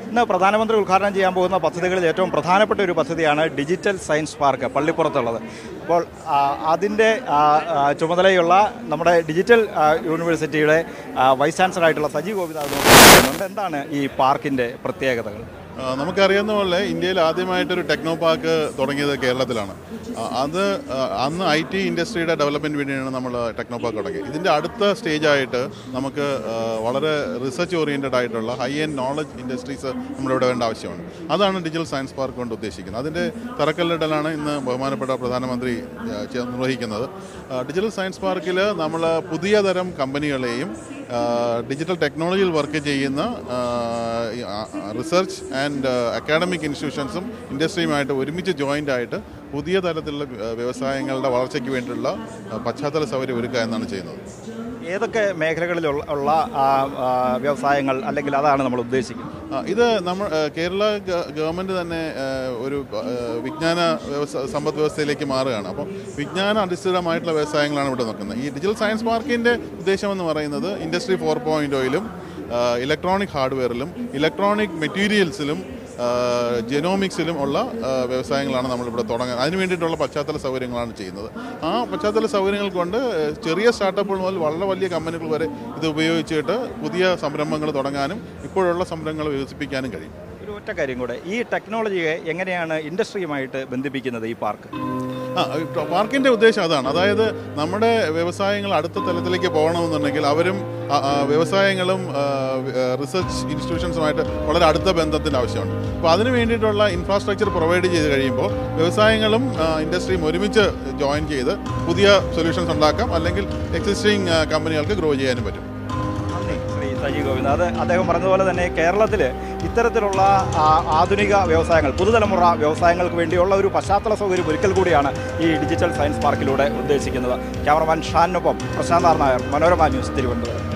ഇന്ന് പ്രധാനമന്ത്രി ഉദ്ഘാടനം ചെയ്യാൻ പോകുന്ന പദ്ധതികളിൽ ഏറ്റവും പ്രധാനപ്പെട്ട ഒരു പദ്ധതിയാണ് ഡിജിറ്റൽ സയൻസ് പാർക്ക് പള്ളിപ്പുറത്തുള്ളത് അപ്പോൾ ആ, അതിൻ്റെ ആ, ആ, ചുമതലയുള്ള നമ്മുടെ ഡിജിറ്റൽ ആ, യൂണിവേഴ്സിറ്റിയുടെ ആ, വൈസ് ചാൻസലറായിട്ടുള്ള സജി ഗോപിനാഥ് നോക്കുന്നുണ്ട് എന്താണ് ഈ പാർക്കിൻ്റെ പ്രത്യേകതകൾ ആ, നമുക്കറിയാവുന്ന പോലെ ഇന്ത്യയിൽ ആദ്യമായിട്ടൊരു ടെക്നോ പാർക്ക് തുടങ്ങിയത് കേരളത്തിലാണ് ആ, അത് ആ, അന്ന് ഐ ടി ഇൻഡസ്ട്രിയുടെ ഡെവലപ്മെൻറ്റ് വേണ്ടിയാണ് നമ്മൾ ടെക്നോ പാർക്ക് തുടങ്ങിയത് ഇതിൻ്റെ അടുത്ത സ്റ്റേജായിട്ട് നമുക്ക് ആ, വളരെ റിസർച്ച് ഓറിയൻറ്റഡ് ആയിട്ടുള്ള ഹൈ എൻഡ് നോളജ് ഇൻഡസ്ട്രീസ് നമ്മളിവിടെ വേണ്ട ആവശ്യമാണ് അതാണ് ഡിജിറ്റൽ സയൻസ് പാർക്ക് കൊണ്ട് ഉദ്ദേശിക്കുന്നത് അതിൻ്റെ തറക്കല്ലിടലാണ് ഇന്ന് ബഹുമാനപ്പെട്ട പ്രധാനമന്ത്രി ആ, ചെ- നിർവഹിക്കുന്നത് ആ, ഡിജിറ്റൽ സയൻസ് പാർക്കിൽ നമ്മൾ പുതിയ തരം കമ്പനികളെയും ആ, ഡിജിറ്റൽ ടെക്നോളജിയിൽ വർക്ക് ചെയ്യുന്ന റിസർച്ച് ആൻഡ് അക്കാഡമിക് ഇൻസ്റ്റിറ്റ്യൂഷൻസും ഇൻഡസ്ട്രിയുമായിട്ട് ഒരുമിച്ച് ജോയിൻ്റ് ആയിട്ട് പുതിയ തരത്തിലുള്ള ആ, വ്യവസായങ്ങളുടെ വളർച്ചയ്ക്ക് വേണ്ടിയുള്ള ആ, പശ്ചാത്തല സൗകര്യം ഒരുക്കുക എന്നാണ് ചെയ്യുന്നത് ഏതൊക്കെ മേഖലകളിലുള്ള ഉള്ള ആ, ആ, വ്യവസായങ്ങൾ അല്ലെങ്കിൽ അതാണ് നമ്മൾ ഉദ്ദേശിക്കുന്നത് ആ, ഇത് നമ്മൾ ആ, കേരള ഗ- ഗവൺമെൻറ് തന്നെ ആ, ഒരു ആ, വിജ്ഞാന വ്യവസായ സമ്പദ് വ്യവസ്ഥയിലേക്ക് മാറുകയാണ് അപ്പോൾ വിജ്ഞാന അധിഷ്ഠിതമായിട്ടുള്ള വ്യവസായങ്ങളാണ് ഇവിടെ നോക്കുന്നത് ഈ ഡിജിറ്റൽ സയൻസ് പാർക്കിൻ്റെ ഉദ്ദേശം എന്ന് പറയുന്നത് ഇൻഡസ്ട്രി ഫോർ പോയിൻ്റ് ഓയിലും ഇലക്ട്രോണിക് ഹാർഡ്വെയറിലും ഇലക്ട്രോണിക് മെറ്റീരിയൽസിലും ജെനോമിക്സിലും ഉള്ള ആ, വ്യവസായങ്ങളാണ് നമ്മളിവിടെ തുടങ്ങുന്നത് അതിന് വേണ്ടിയിട്ടുള്ള പശ്ചാത്തല സൗകര്യങ്ങളാണ് ചെയ്യുന്നത് ആ പശ്ചാത്തല സൗകര്യങ്ങൾ കൊണ്ട് ഏഹ്, ചെറിയ സ്റ്റാർട്ടപ്പുകൾ മുതൽ വളരെ വലിയ കമ്പനികൾ വരെ ഇത് ഉപയോഗിച്ചിട്ട് പുതിയ സംരംഭങ്ങൾ തുടങ്ങാനും ഇപ്പോഴുള്ള സംരംഭങ്ങൾ വികസിപ്പിക്കാനും കഴിയും ഒരു ഒറ്റ കാര്യം കൂടെ ഈ ടെക്നോളജിയെ എങ്ങനെയാണ് ഇൻഡസ്ട്രിയുമായിട്ട് ബന്ധിപ്പിക്കുന്നത് ഈ പാർക്ക് ആ ഈ പാർക്കിന്റെ ഉദ്ദേശം അതാണ് അതായത് നമ്മുടെ വ്യവസായങ്ങൾ അടുത്ത തലത്തിലേക്ക് പോകണമെന്നുണ്ടെങ്കിൽ അവരും ആ, ആ, വ്യവസായങ്ങളും ആ, ആ, റിസർച്ച് ഇൻസ്റ്റിറ്റ്യൂഷൻസുമായിട്ട് വളരെ അടുത്ത ബന്ധത്തിൻ്റെ ആവശ്യമുണ്ട് അപ്പോൾ അതിന് വേണ്ടിയിട്ടുള്ള ഇൻഫ്രാസ്ട്രക്ചർ പ്രൊവൈഡ് ചെയ്ത് കഴിയുമ്പോൾ വ്യവസായങ്ങളും ആ, ഇൻഡസ്ട്രിയും ഒരുമിച്ച് ജോയിൻ ചെയ്ത് പുതിയ സൊല്യൂഷൻസ് ഉണ്ടാക്കാം അല്ലെങ്കിൽ എക്സിസ്റ്റിംഗ് കമ്പനികൾക്ക് ഗ്രോ ചെയ്യാനും പറ്റും നന്ദി ശ്രീ സജി ഗോവിന്ദ് അത് അദ്ദേഹം പറഞ്ഞതുപോലെ തന്നെ കേരളത്തിൽ ഇത്തരത്തിലുള്ള ആ, ആധുനിക വ്യവസായങ്ങൾ പുതുതലമുറ വ്യവസായങ്ങൾക്ക് വേണ്ടിയുള്ള ഒരു പശ്ചാത്തല സൗകര്യം ഒരിക്കൽ കൂടിയാണ് ഈ ഡിജിറ്റൽ സയൻസ് പാർക്കിലൂടെ ഉദ്ദേശിക്കുന്നത് ക്യാമറമാൻ ഷാനൊപ്പം പ്രശാന്ത് ആർ നായർ മനോരമ ന്യൂസ് തിരുവനന്തപുരം